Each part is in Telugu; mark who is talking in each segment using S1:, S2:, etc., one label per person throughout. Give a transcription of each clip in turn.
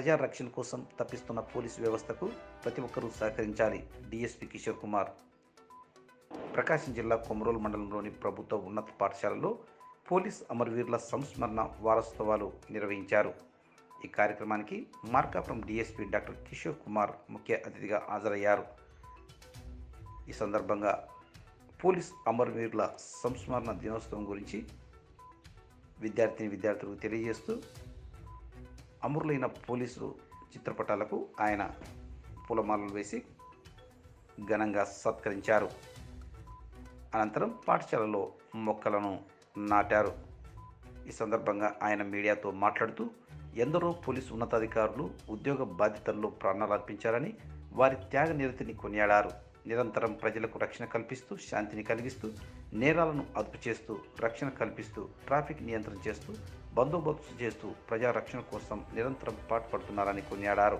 S1: ప్రజా రక్షణ కోసం తప్పిస్తున్న పోలీసు వ్యవస్థకు ప్రతి ఒక్కరూ సహకరించాలి డిఎస్పి కిషోర్ కుమార్ ప్రకాశం జిల్లా కొమరోలు మండలంలోని ప్రభుత్వ ఉన్నత పాఠశాలలో పోలీస్ అమరవీరుల సంస్మరణ వారోత్సవాలు నిర్వహించారు ఈ కార్యక్రమానికి మార్కాపురం డిఎస్పి డాక్టర్ కిషోర్ కుమార్ ముఖ్య అతిథిగా హాజరయ్యారు ఈ సందర్భంగా పోలీస్ అమరవీరుల సంస్మరణ దినోత్సవం గురించి విద్యార్థిని విద్యార్థులకు తెలియజేస్తూ అమరులైన పోలీసు చిత్రపటాలకు ఆయన పూలమాలలు వేసి ఘనంగా సత్కరించారు అనంతరం పాఠశాలలో మొక్కలను నాటారు ఈ సందర్భంగా ఆయన మీడియాతో మాట్లాడుతూ ఎందరో పోలీసు ఉన్నతాధికారులు ఉద్యోగ బాధ్యతల్లో ప్రాణాలు అర్పించారని వారి త్యాగ నిరతిని కొనియాడారు నిరంతరం ప్రజలకు రక్షణ కల్పిస్తూ శాంతిని కలిగిస్తూ నేరాలను అదుపు చేస్తూ రక్షణ కల్పిస్తూ ట్రాఫిక్ నియంత్రణ చేస్తూ బందోబస్తు చేస్తూ ప్రజా రక్షణ కోసం నిరంతరం పాటుపడుతున్నారని కొనియాడారు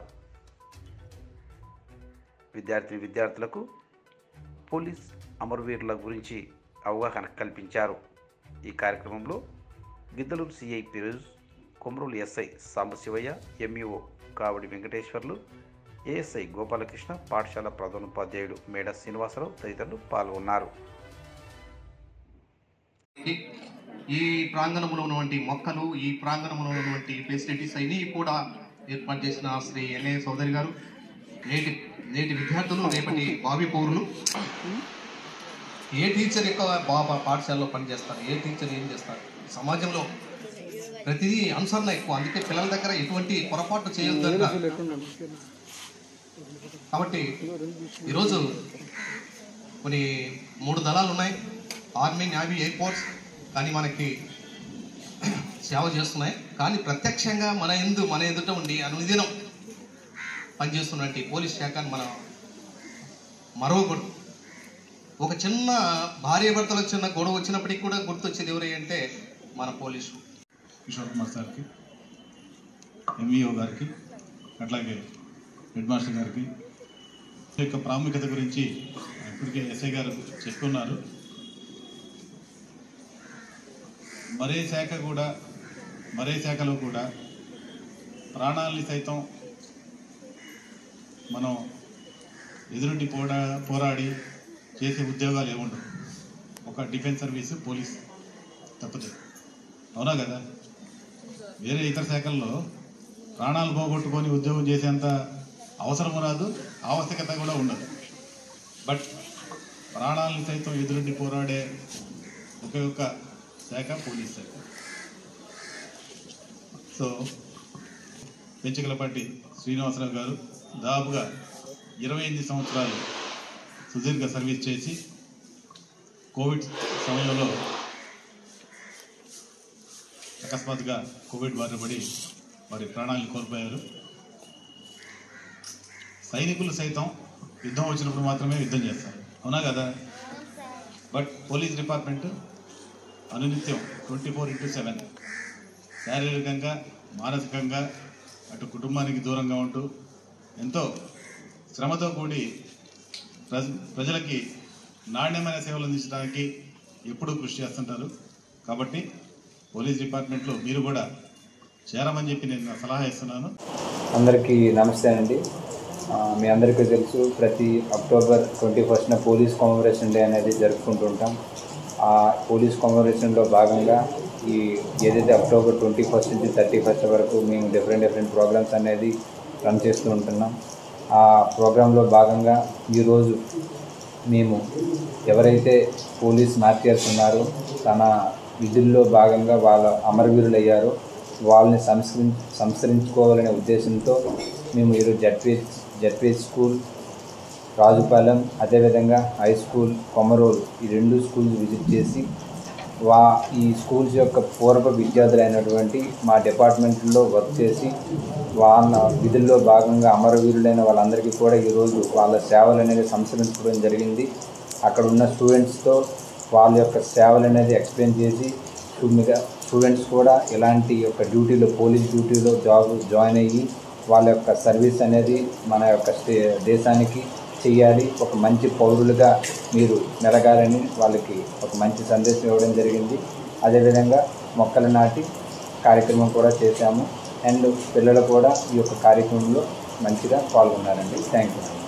S1: విద్యార్థి విద్యార్థులకు పోలీస్ అమరవీరుల గురించి అవగాహన కల్పించారు ఈ కార్యక్రమంలో Giddalur CI Firoz Komarolu SI Sambasivaiah MEO Kavadi Venkateswarlu ASI Gopalakrishna పాఠశాల ప్రధానోపాధ్యాయుడు మేడ శ్రీనివాసరావు తదితరులు పాల్గొన్నారు
S2: ఈ ప్రాంగణంలో ఉన్నటువంటి మొక్కలు ఈ ప్రాంగణంలో ఉన్నటువంటి ఫెసిలిటీస్ అన్ని కూడా ఏర్పాటు చేసిన శ్రీ ఎన్ఏ చౌదరి గారు నేటి నేటి విద్యార్థులు రేపటి భావి పౌరులు ఏ టీచర్ ఎక్కువ బాబా పాఠశాలలో పనిచేస్తారు ఏ టీచర్ ఏం చేస్తారు సమాజంలో ప్రతిదీ అనుసరణ ఎక్కువ అందుకే పిల్లల దగ్గర ఎటువంటి పొరపాటు చేయొద్దు కాబట్టి ఈరోజు కొన్ని మూడు దళాలు ఉన్నాయి ఆర్మీ నేవీ ఎయిర్ ఫోర్స్ కానీ మనకి సేవ చేస్తున్నాయి కానీ ప్రత్యక్షంగా మన ఎందు మన ఎదుట ఉండి అనుదినం పనిచేస్తున్నటువంటి పోలీస్ శాఖను మనం మరవకూడదు ఒక చిన్న భార్య భర్తల చిన్న గొడవ వచ్చినప్పటికీ కూడా గుర్తొచ్చేది ఎవరు అంటే మన పోలీసు
S3: కిషోర్ కుమార్ సార్కి ఎంఈఓ గారికి అట్లాగే హెడ్ మాస్టర్ గారికి ఈ యొక్క ప్రాముఖ్యత గురించి ఇప్పటికే ఎస్ఐ గారు చెప్పుకున్నారు మరే శాఖ కూడా మరే శాఖలో కూడా ప్రాణాలని సైతం మనం ఎదురుండి పోడా పోరాడి చేసే ఉద్యోగాలు ఏముండవు ఒక డిఫెన్స్ సర్వీసు పోలీస్ తప్పితే అవునా కదా వేరే ఇతర శాఖల్లో ప్రాణాలు పోగొట్టుకొని ఉద్యోగం చేసేంత అవసరం రాదు ఆవశ్యకత కూడా ఉండదు బట్ ప్రాణాలను సైతం ఎదురుండి పోరాడే ఒకే ఒక్క శాఖ పోలీస్ శాఖ సో పెంచగలపాటి శ్రీనివాసరావు గారు దాదాపుగా ఇరవై ఎనిమిది సంవత్సరాలు సుదీర్ఘ సర్వీస్ చేసి కోవిడ్ సమయంలో అకస్మాత్తుగా కోవిడ్ బారిన పడి వారి ప్రాణాలను కోల్పోయారు సైనికులు సైతం యుద్ధం వచ్చినప్పుడు మాత్రమే యుద్ధం చేస్తారు అవునా కదా బట్ పోలీస్ డిపార్ట్మెంట్ అనునిత్యం ట్వంటీ ఫోర్ ఇంటూ సెవెన్ శారీరకంగా మానసికంగా అటు కుటుంబానికి దూరంగా ఉంటూ ఎంతో శ్రమతో కూడి ప్రజ ప్రజలకి నాణ్యమైన సేవలు అందించడానికి ఎప్పుడూ కృషి చేస్తుంటారు కాబట్టి పోలీస్ డిపార్ట్మెంట్లో మీరు కూడా చేరమని చెప్పి నేను నా సలహా ఇస్తున్నాను
S4: అందరికీ నమస్తే అండి ఆ, మీ అందరికీ తెలుసు ప్రతి అక్టోబర్ ట్వంటీ ఫస్ట్న పోలీస్ కామరేషన్ డే అనేది జరుపుకుంటుంటాం ఆ పోలీస్ కామరేషన్లో భాగంగా ఈ ఏదైతే అక్టోబర్ ట్వంటీ ఫస్ట్ నుంచి థర్టీ ఫస్ట్ వరకు మేము డిఫరెంట్ డిఫరెంట్ ప్రోగ్రామ్స్ అనేది రన్ చేస్తూ ఉంటున్నాం ఆ ప్రోగ్రాంలో భాగంగా ఈరోజు మేము ఎవరైతే పోలీస్ మార్టియర్స్ ఉన్నారో తన విధుల్లో భాగంగా వాళ్ళ అమరవీరులు అయ్యారో వాళ్ళని సంస్కరి సంస్కరించుకోవాలనే ఉద్దేశంతో మేము ఈరోజు జడ్పీహెచ్ జడ్పీహెచ్ స్కూల్ రాజుపాలెం అదేవిధంగా హై స్కూల్ కొమరోలు ఈ రెండు స్కూల్స్ విజిట్ చేసి వా ఈ స్కూల్స్ యొక్క పూర్వ విద్యార్థులైనటువంటి మా డిపార్ట్మెంట్లో వర్క్ చేసి వాళ్ళ విధుల్లో భాగంగా అమరవీరులైన వాళ్ళందరికీ కూడా ఈరోజు వాళ్ళ సేవలు అనేది సంస్కరించుకోవడం జరిగింది అక్కడ ఉన్న స్టూడెంట్స్తో వాళ్ళ యొక్క సేవలు అనేది ఎక్స్ప్లెయిన్ చేసి మిగతా స్టూడెంట్స్ కూడా ఇలాంటి యొక్క డ్యూటీలో పోలీస్ డ్యూటీలో జాబ్ జాయిన్ అయ్యి వాళ్ళ యొక్క సర్వీస్ అనేది మన యొక్క స్టే దేశానికి చెయ్యాలి ఒక మంచి పౌరులుగా మీరు మెలగాలని వాళ్ళకి ఒక మంచి సందేశం ఇవ్వడం జరిగింది అదేవిధంగా మొక్కలు నాటి కార్యక్రమం కూడా చేశాము అండ్ పిల్లలు కూడా ఈ యొక్క కార్యక్రమంలో మంచిగా పాల్గొన్నారండి థ్యాంక్ యూ